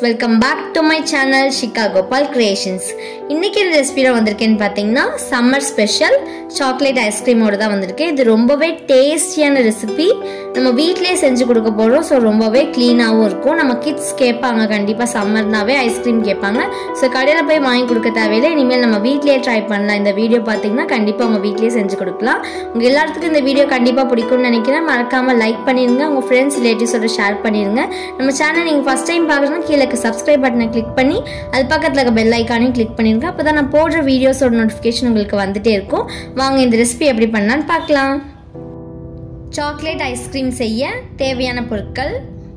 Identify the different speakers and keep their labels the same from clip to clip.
Speaker 1: Welcome back to my channel Shikha Gopal creations இன்னைக்கு இந்த ரெசிபியில் வந்திருக்கேன்னு பார்த்தீங்கன்னா சம்மர் ஸ்பெஷல் சாக்லேட் ஐஸ்கிரீமோட தான் வந்திருக்கேன் இது ரொம்பவே டேஸ்டியான ரெசிபி நம்ம வீட்டிலேயே செஞ்சு கொடுக்க போகிறோம் ஸோ ரொம்பவே க்ளீனாகவும் இருக்கும் நம்ம கிட்ஸ் கேட்பாங்க கண்டிப்பாக சம்மர்னாவே ஐஸ்கிரீம் கேட்பாங்க ஸோ கடையில் போய் வாங்கி கொடுக்க தேவையில்லை இனிமேல் நம்ம வீட்லேயே ட்ரை பண்ணலாம் இந்த வீடியோ பார்த்தீங்கன்னா கண்டிப்பாக உங்கள் வீட்லேயே செஞ்சு கொடுக்கலாம் உங்கள் எல்லாத்துக்கும் இந்த வீடியோ கண்டிப்பாக பிடிக்கும்னு நினைக்கிறேன் மறக்காமல் லைக் பண்ணிடுங்க உங்கள் ஃப்ரெண்ட்ஸ் ரிலேட்டிவ்ஸோட ஷேர் பண்ணிடுங்க நம்ம சேனல் நீங்கள் ஃபஸ்ட் டைம் பார்க்குறதுனா கீழே சப்ஸ்கிரைப் பட்டனை கிளிக் பண்ணி அது பக்கத்தில் இருக்க பெல் ஐக்கானையும் கிளிக் பண்ணிருங்க அப்போ தான் நான் போடுற வீடியோஸோட நோட்டிஃபிகேஷன் உங்களுக்கு வந்துட்டே இருக்கும் வாங்க இந்த ரெசிபி எப்படி பண்ணலான்னு பார்க்கலாம் சாக்லேட் ஐஸ்கிரீம் செய்ய தேவையான பொருட்கள்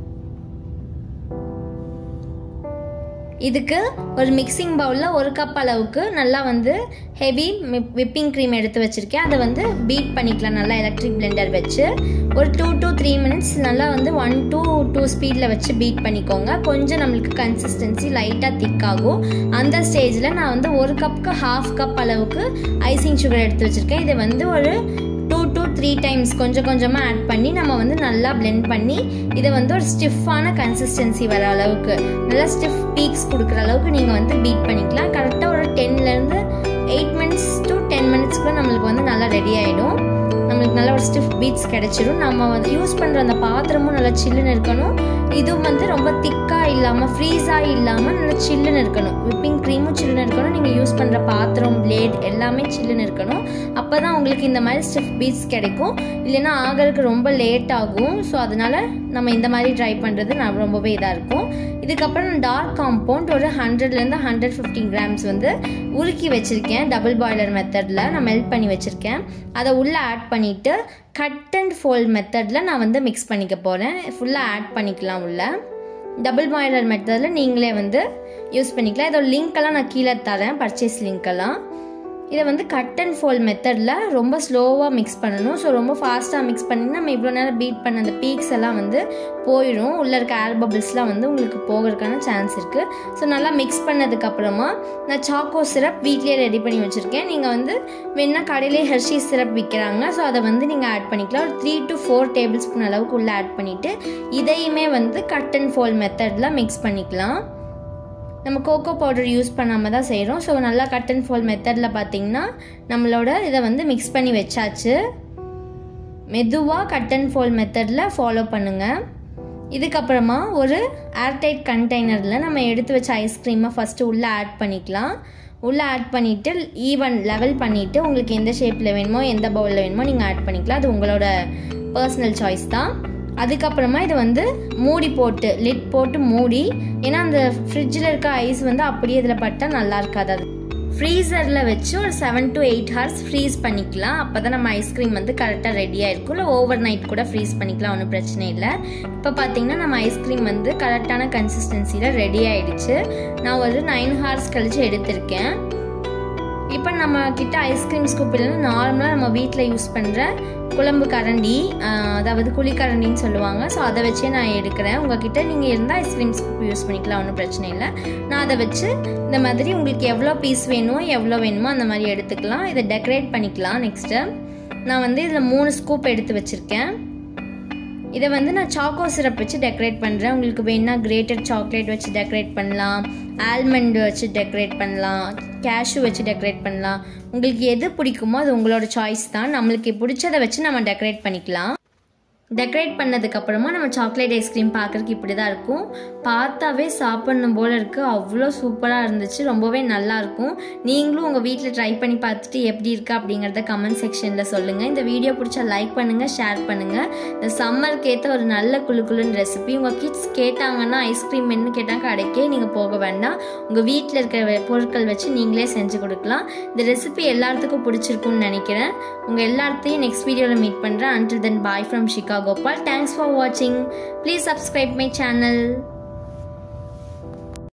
Speaker 1: இதுக்கு ஒரு மிக்சிங் பவுலில் ஒரு கப் அளவுக்கு நல்லா வந்து ஹெவி விப்பிங் க்ரீம் எடுத்து வச்சுருக்கேன் அதை வந்து பீட் பண்ணிக்கலாம் நல்லா எலக்ட்ரிக் பிளெண்டர் வச்சு ஒரு டூ டூ த்ரீ மினிட்ஸ் நல்லா வந்து ஒன் டூ டூ ஸ்பீடில் வச்சு பீட் பண்ணிக்கோங்க கொஞ்சம் நம்மளுக்கு கன்சிஸ்டன்சி லைட்டாக திக் ஆகும் அந்த ஸ்டேஜில் நான் வந்து ஒரு கப்புக்கு ஹாஃப் கப் அளவுக்கு ஐசிங் சுகர் எடுத்து வச்சுருக்கேன் இதை வந்து ஒரு டூ டூ த்ரீ டைம்ஸ் கொஞ்சம் கொஞ்சமாக ஆட் பண்ணி நம்ம வந்து நல்லா பிளெண்ட் பண்ணி இதை வந்து ஒரு ஸ்டிஃபான கன்சிஸ்டன்சி வர அளவுக்கு நல்லா ஸ்டிஃப் பீக்ஸ் கொடுக்குற அளவுக்கு நீங்கள் வந்து பீட் பண்ணிக்கலாம் கரெக்டாக ஒரு டென்லேருந்து எயிட் மினிட்ஸ் டு டென் மினிட்ஸ்க்குள்ள நம்மளுக்கு வந்து நல்லா ரெடி ஆகிடும் நம்மளுக்கு நல்ல ஒரு ஸ்டிஃப் பீட்ஸ் கிடைச்சிடும் நம்ம வந்து யூஸ் பண்ணுற அந்த பாத்திரமும் நல்லா சில்லுன்னு இருக்கணும் இதுவும் வந்து ரொம்ப திக்காக இல்லாமல் ஃப்ரீஸாக இல்லாமல் நல்லா சில்லுன்னு இருக்கணும் விப்பிங் க்ரீமும் சில்லுன்னு இருக்கணும் நீங்கள் யூஸ் பண்ணுற பாத்திரம் பிளேட் எல்லாமே சில்லுன்னு இருக்கணும் அப்போ தான் உங்களுக்கு இந்த மாதிரி ஸ்டிஃப் பீட்ஸ் கிடைக்கும் இல்லைன்னா ஆகிறதுக்கு ரொம்ப லேட் ஆகும் ஸோ அதனால் நம்ம இந்த மாதிரி ட்ரை பண்ணுறது நான் ரொம்பவே இதாக இருக்கும் இதுக்கப்புறம் டார்க் காம்பவுண்ட் ஒரு ஹண்ட்ரட்லேருந்து ஹண்ட்ரட் ஃபிஃப்டின் கிராம்ஸ் வந்து உருக்கி வச்சுருக்கேன் டபுள் பாய்லர் மெத்தடில் நான் மெல்ட் பண்ணி வச்சுருக்கேன் அதை உள்ளே ஆட் பண்ணிவிட்டு கட் அண்ட் ஃபோல்ட் மெத்தடில் நான் வந்து மிக்ஸ் பண்ணிக்க போகிறேன் ஃபுல்லாக ஆட் பண்ணிக்கலாம் உள்ள டபுள் பாய்லர் மெத்தடில் நீங்களே வந்து யூஸ் பண்ணிக்கலாம் இதோட லிங்க்கெல்லாம் நான் கீழே தரேன் பர்ச்சேஸ் லிங்க்கெல்லாம் இதை வந்து கட் அண்ட் ஃபோல் மெத்தடில் ரொம்ப ஸ்லோவாக மிக்ஸ் பண்ணணும் ஸோ ரொம்ப ஃபாஸ்ட்டாக மிக்ஸ் பண்ணிங்கன்னா நம்ம இவ்வளோ நேரம் பீட் பண்ண அந்த பீக்ஸ் எல்லாம் வந்து போயிடும் உள்ளே இருக்க ஏர் பபிள்ஸ்லாம் வந்து உங்களுக்கு போகிறதுக்கான சான்ஸ் இருக்குது ஸோ நல்லா மிக்ஸ் பண்ணதுக்கப்புறமா நான் சாக்கோ சிரப் வீட்லேயே ரெடி பண்ணி வச்சுருக்கேன் நீங்கள் வந்து வேணால் கடையிலே ஹெர்ஷி சிரப் விற்கிறாங்க ஸோ அதை வந்து நீங்கள் ஆட் பண்ணிக்கலாம் ஒரு three to four tablespoon அளவுக்கு உள்ளே ஆட் பண்ணிவிட்டு இதையுமே வந்து கட் அண்ட் ஃபோல் மெத்தடில் மிக்ஸ் பண்ணிக்கலாம் நம்ம கோகோ பவுடர் யூஸ் பண்ணாமல் தான் செய்கிறோம் ஸோ நல்லா கட் அண்ட் ஃபோல் மெத்தடில் பார்த்தீங்கன்னா நம்மளோட இதை வந்து மிக்ஸ் பண்ணி வச்சாச்சு மெதுவாக கட் அண்ட் ஃபோல் மெத்தடில் ஃபாலோ பண்ணுங்கள் இதுக்கப்புறமா ஒரு ஏர்டைட் கண்டெய்னரில் நம்ம எடுத்து வச்ச ஐஸ்கிரீமை ஃபஸ்ட்டு உள்ளே ஆட் பண்ணிக்கலாம் உள்ளே ஆட் பண்ணிவிட்டு ஈவன் லெவல் பண்ணிவிட்டு உங்களுக்கு எந்த ஷேப்பில் வேணுமோ எந்த பவுலில் வேணுமோ நீங்கள் ஆட் பண்ணிக்கலாம் அது உங்களோட பர்சனல் சாய்ஸ் தான் அதுக்கப்புறமா இதை வந்து மூடி போட்டு லிட் போட்டு மூடி ஏன்னா அந்த ஃப்ரிட்ஜில் இருக்க ஐஸ் வந்து அப்படியே இதில் பட்டால் நல்லா இருக்காது அது ஃப்ரீசரில் வச்சு ஒரு seven to eight hours freeze பண்ணிக்கலாம் அப்போ தான் நம்ம ஐஸ்கிரீம் வந்து கரெக்டாக ரெடியாக இருக்கும் இல்லை ஓவர் நைட் கூட ஃப்ரீஸ் பண்ணிக்கலாம் ஒன்றும் பிரச்சனை இல்லை இப்போ பார்த்தீங்கன்னா நம்ம ஐஸ்கிரீம் வந்து கரெக்டான கன்சிஸ்டன்சியில் ரெடி ஆகிடுச்சு நான் ஒரு நைன் ஹவர்ஸ் கழித்து எடுத்திருக்கேன் இப்போ நம்ம கிட்ட ஐஸ்கிரீம் ஸ்கூப் இல்லைன்னா நார்மலாக நம்ம வீட்டில் யூஸ் பண்ணுற குழம்பு கரண்டி அதாவது குழிக்கரண்டின்னு சொல்லுவாங்க ஸோ அதை வச்சே நான் எடுக்கிறேன் உங்ககிட்ட நீங்கள் இருந்தால் ஐஸ்கிரீம் ஸ்கூப் யூஸ் பண்ணிக்கலாம் ஒன்றும் பிரச்சனை இல்லை நான் அதை வச்சு இந்த மாதிரி உங்களுக்கு எவ்வளோ பீஸ் வேணுமோ எவ்வளோ வேணுமோ அந்த மாதிரி எடுத்துக்கலாம் இதை டெக்கரேட் பண்ணிக்கலாம் நெக்ஸ்ட்டு நான் வந்து இதில் மூணு ஸ்கூப் எடுத்து வச்சுருக்கேன் இதை வந்து நான் சாக்கோ சிரப் வச்சு டெக்கரேட் பண்ணுறேன் உங்களுக்கு வேணா கிரேட்டட் சாக்லேட் வச்சு டெக்கரேட் பண்ணலாம் ஆல்மண்ட் வச்சு டெக்கரேட் பண்ணலாம் கேஷு வச்சு டெக்கரேட் பண்ணலாம் உங்களுக்கு எது பிடிக்குமோ அது உங்களோட சாய்ஸ் தான் நம்மளுக்கு பிடிச்சதை வச்சு நம்ம டெக்கரேட் பண்ணிக்கலாம் டெக்கரேட் பண்ணதுக்கப்புறமா நம்ம சாக்லேட் ஐஸ்கிரீம் பார்க்குறதுக்கு இப்படி தான் இருக்கும் பார்த்தாவே சாப்பிடணும் போல் இருக்குது அவ்வளோ சூப்பராக இருந்துச்சு ரொம்பவே நல்லாயிருக்கும் நீங்களும் உங்கள் வீட்டில் ட்ரை பண்ணி பார்த்துட்டு எப்படி இருக்குது அப்படிங்கிறத கமெண்ட் செக்ஷனில் சொல்லுங்கள் இந்த வீடியோ பிடிச்சா லைக் பண்ணுங்கள் ஷேர் பண்ணுங்கள் இந்த சம்மருக்கு ஏற்ற ஒரு நல்ல குழு குழுன்னு ரெசிபி உங்கள் கிட்ஸ் கேட்டாங்கன்னா ஐஸ்கிரீம் என்ன கேட்டால் கடைக்கே நீங்கள் போக வேண்டாம் உங்கள் வீட்டில் இருக்கிற பொருட்கள் வச்சு நீங்களே செஞ்சு கொடுக்கலாம் இந்த ரெசிபி எல்லாத்துக்கும் பிடிச்சிருக்குன்னு நினைக்கிறேன் உங்கள் எல்லாத்தையும் நெக்ஸ்ட் வீடியோவில் மீட் பண்ணுறேன் until then bye from Shikha Gopal. Thanks for watching. Please subscribe my channel.